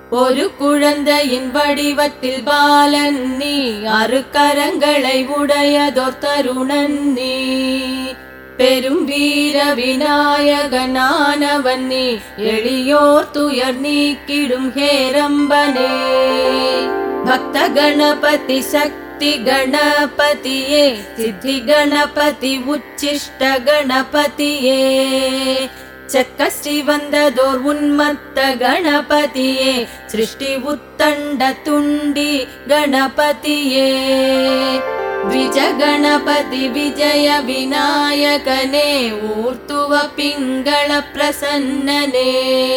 ஒரு குழந்தையின் வடிவத்தில் பாலன் நீ அரு கரங்களை உடையதோர் தருணன் நீ பெரும் வீர விநாயகனானவன் நீ எளியோர் துயர் நீக்கிடும் ஹேரம்பனே பக்த கணபதி சக்தி கணபதியே சித்தி கணபதி உச்சிஷ்ட கணபதியே ಚಕ್ಕಷ್ಟಿ ಬಂದದೋರ್ ಉನ್ಮತ್ತ ಗಣಪತಿಯೇ ಸೃಷ್ಟಿ ಉತ್ತಂಡ ತುಂಡಿ ಗಣಪತಿಯೇ ದ್ವಿಜ ಗಣಪತಿ ವಿಜಯ ವಿನಾಯಕನೇ ಊರ್ತುವ ಪಿಂಗಳ ಪ್ರಸನ್ನನೇ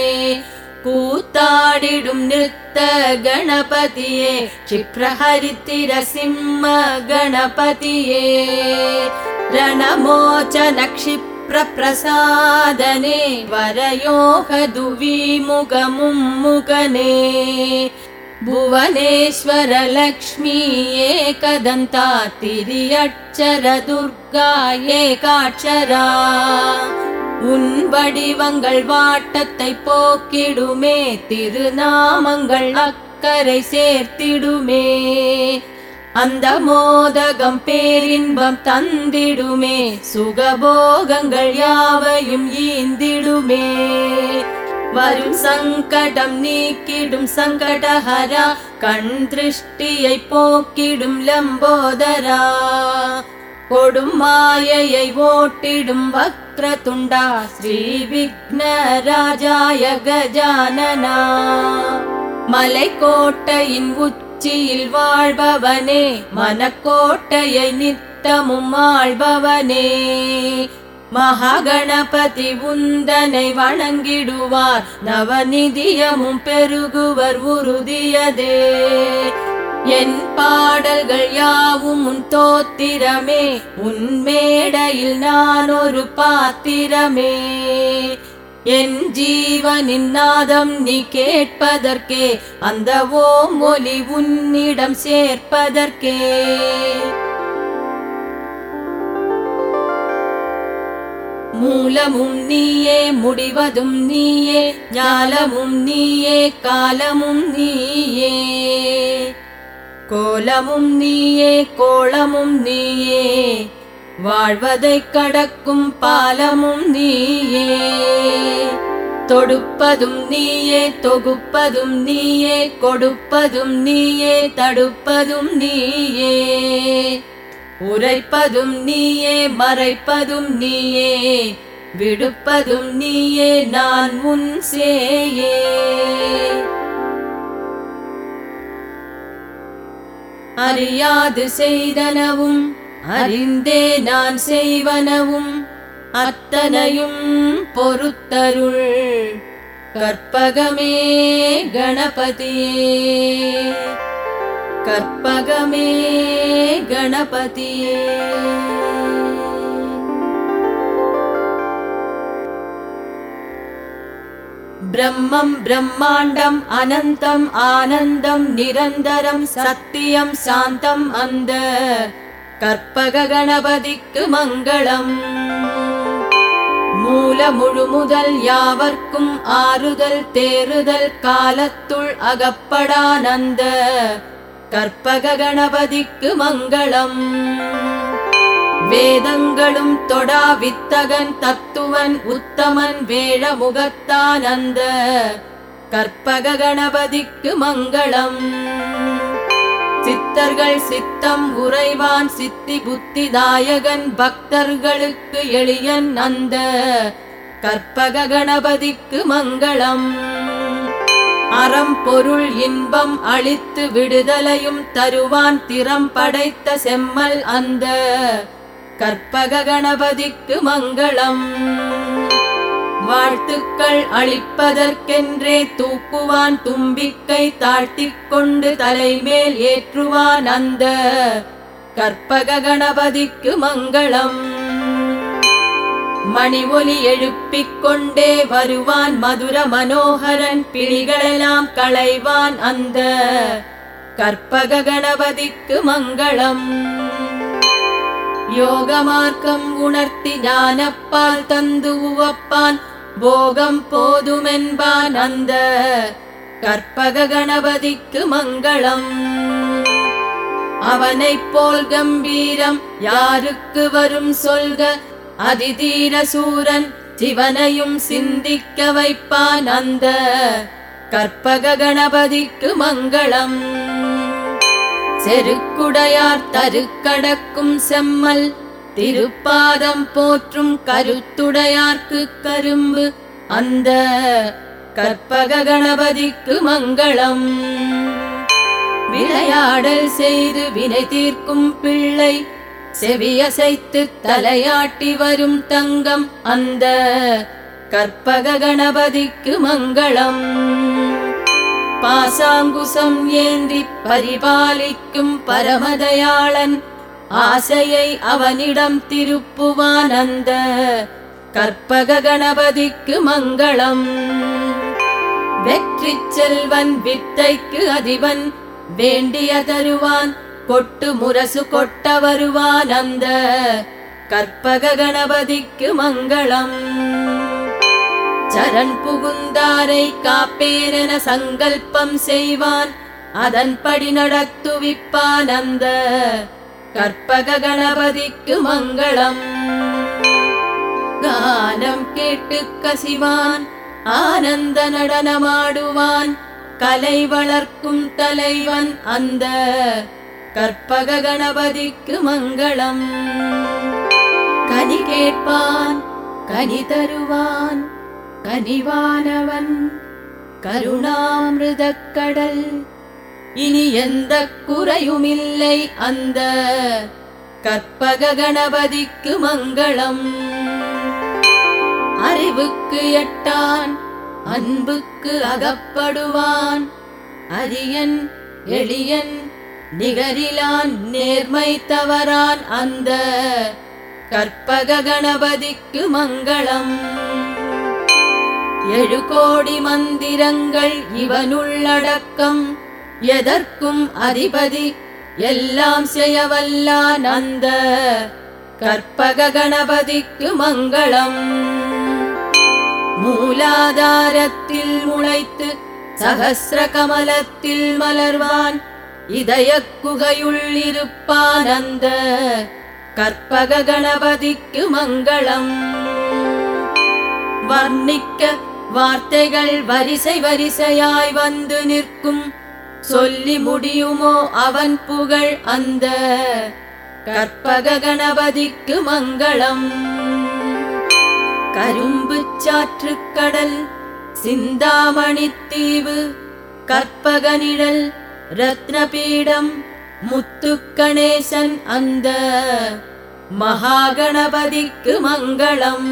ಕೂತಾಡಿಡುಂ ನೃತ್ತ ಗಣಪತಿಯೇ ಕ್ಷಿಪ್ರಹರಿತಿರ ಸಿಂಹ ಗಣಪತಿಯೇ ರಣಮೋಚನ ಕ್ಷಿಪ್ರ ಪ್ರಸಾದನೆ ವರಯೋಹದು ವಿಮುಖ ಮುಮ್ಮುಖನೇ ಭುವನೇಶ್ವರ ಲಕ್ಷ್ಮೀ ಏಕದಂತ திரியட்சர துர்கா ஏகாட்சரா உன் வடிவங்கள் வாட்டத்தை போக்கிடுமே திருநாமங்கள் அக்கறை சேர்த்திடுமே அந்த மோதகம் பேரின்பம் தந்திடுமே சுகபோகங்கள் யாவையும் ஈந்திடுமே வரும் சங்கடம் நீக்கிடும் சங்கடஹரா கண் திருஷ்டியை போக்கிடும் லம்போதரா கொடும் மாயையை ஓட்டிடும் வக்ர துண்டா ஸ்ரீ விக்னராஜாய கஜானனா மலைக்கோட்டையின் உச்சியில் வாழ்பவனே மனக்கோட்டையை நித்தமும் ஆள்பவனே மகாகணபதி உந்தனை வணங்கிடுவார் நவநிதியமும் பெருகுவர் உறுதியதே என் பாடல்கள் யாவும் உன் தோத்திரமே உன் மேடையில் நான் ஒரு பாத்திரமே என் ஜீவனின் நாதம் நீ கேட்பதற்கே அந்த ஓம் ஒலி உன்னிடம் சேர்ப்பதற்கே மூலமும் நீயே முடிவதும் நீயே ஞாலமும் நீயே காலமும் நீயே கோலமும் நீயே கோளமும் நீயே வாழ்வதைக் கடக்கும் பாலமும் நீயே தொடுப்பதும் நீயே தொகுப்பதும் நீயே கொடுப்பதும் நீயே தடுப்பதும் நீயே உரைப்பதும் நீயே மறைப்பதும் நீயே விடுப்பதும் நீயே நான் முன் சேயே அறியாது செய்தனவும் அறிந்தே நான் செய்வனவும் அத்தனையும் பொறுத்தருள் கற்பகமே கணபதியே கற்பகமே கணபதியே பிரம்மம் பிரம்மாண்டம் அனந்தம் ஆனந்தம் நிரந்தரம் சத்தியம் சாந்தம் அந்த கற்பக கணபதிக்கு மங்களம் மூல முழு முதல் யாவர்க்கும் ஆறுதல் தேறுதல் காலத்துள் அகப்படானந்த கற்பக கணபதிக்கு மங்களம் வேதங்களும் தொடா வித்தகன் தத்துவன் உத்தமன் வேழ முகத்தானந்த கற்பக கணபதிக்கு மங்களம் சித்தர்கள் சித்தம் உறைவான் சித்தி புத்திதாயகன் பக்தர்களுக்கு எளியன் அந்த கற்பக கணபதிக்கு மங்களம் அறம் பொருள் இன்பம் அளித்து விடுதலையும் தருவான் திறம் படைத்த செம்மல் அந்த கற்பக கணபதிக்கு மங்களம் வாழ்த்துக்கள் அளிப்பதற்கென்றே தூக்குவான் தும்பிக்கை தாழ்த்திக் கொண்டு தலைமேல் ஏற்றுவான் அந்த கற்பக கணபதிக்கு மங்களம் மணி ஒலி எழுப்பிக் கொண்டே வருவான் மதுர மனோகரன் பிணிகளெல்லாம் களைவான் அந்த கற்பக கணபதிக்கு மங்களம் யோக மார்க்கம் உணர்த்தி ஞானப்பால் தந்து உவப்பான் போகம் போதுமென்பான் அந்த கற்பக கணபதிக்கு மங்களம் அவனைப் போல் கம்பீரம் யாருக்கு வரும் சொல்க அதிதீர சூரன் சிவனையும் சிந்திக்க வைப்பான் அந்த கற்பக கணபதிக்கு மங்களம் செருக்குடையார் தருக்கடக்கும் செம்மல் திருப்பாதம் போற்றும் கருத்துடையார்க்கு கரும்பு அந்த கற்பக கணபதிக்கு மங்களம் விளையாடல் செய்து வினை தீர்க்கும் பிள்ளை செவியசைத்து தலையாட்டி வரும் தங்கம் அந்த கற்பக கணபதிக்கு மங்களம் பாசாங்குசம் ஏந்தி பரிபாலிக்கும் பரமதயாளன் ஆசையை அவனிடம் திருப்புவான் அந்த கற்பக கணபதிக்கு மங்களம் வெற்றி செல்வன் வித்தைக்கு அதிபன் வேண்டிய தருவான் கொட்டு முரசு கொட்ட வருவான் அந்த கற்பக கணபதிக்கு மங்களம் சரண் புகுந்தாரை காப்பேரென சங்கல்பம் செய்வான் அதன்படி நடத்துவிப்பான் அந்த கற்பக கணபதிக்கு மங்களம் கானம் கேட்டு கசிவான் ஆனந்த நடனமாடுவான் கலை வளர்க்கும் தலைவன் அந்த கற்பக கணபதிக்கு மங்களம் கனி கேட்பான் கனி தருவான் கனிவானவன் கருணாமிருதக் கடல் இனி எந்த குறையுமில்லை அந்த கற்பக கணபதிக்கு மங்களம் அறிவுக்கு எட்டான் அன்புக்கு அகப்படுவான் அரியன் எளியன் நிகரிலான் நேர்மை தவறான் அந்த கற்பக கணபதிக்கு மங்களம் ஏழு கோடி மந்திரங்கள் இவனுள்ளடக்கம் எதற்கும் அதிபதி எல்லாம் செய்யவல்லான் அந்த கற்பக கணபதிக்கு மங்களம் மூலாதாரத்தில் முளைத்து சகசிர கமலத்தில் மலர்வான் இதய குகையுள் இருப்பான் அந்த கற்பக கணபதிக்கு மங்களம் வர்ணிக்க வார்த்தைகள் வரிசை வரிசையாய் வந்து நிற்கும் சொல்லி முடியுமோ அவன் புகழ் அந்த கற்பக கணபதிக்கு மங்களம் கரும்பு சாற்று கடல் சிந்தாமணி தீவு கற்பக நிழல் ரத்னபீடம் முத்துக்கணேசன் அந்த மகாகணபதிக்கு மங்களம்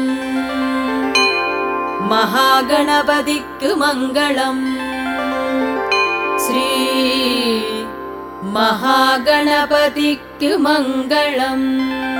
மகாகணபதிக்கு மங்களம் ஸ்ரீ மகாகணபதிக்கு மங்களம்